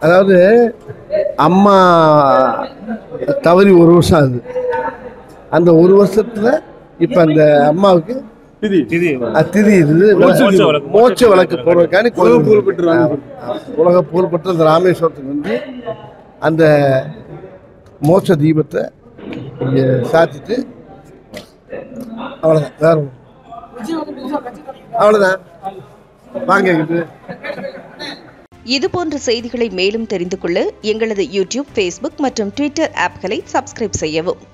அதாவது அம்மா தவறி ஒரு வருஷம் ஆகுது அந்த ஒரு வருஷத்துல இப்ப அந்த அம்மாவுக்கு திதி திதி அது திதி இது மோட்ச விளக்கு. மோட்ச விளக்கு போடுறதுக்காண்டி உலக கோயில் புகழ் பெற்ற ராமேஸ்வரம். ஆமா. உலக புகழ் பெற்ற அந்த ராமேஸ்வரத்துக்கு வந்து அந்த மோட்ச தீபத்தை இங்க சாத்திட்டு அவ்வளோதான் வேற ஒண்ணும். அவ்வளோதான் வாங்க இங்கிட்டு. இதுபோன்ற செய்திகளை மேலும் தெரிந்து கொள்ள எங்களது யூடியூப் ஃபேஸ்புக் மற்றும் ட்விட்டர் ஆப்களை சப்ஸ்கிரைப் செய்யவும்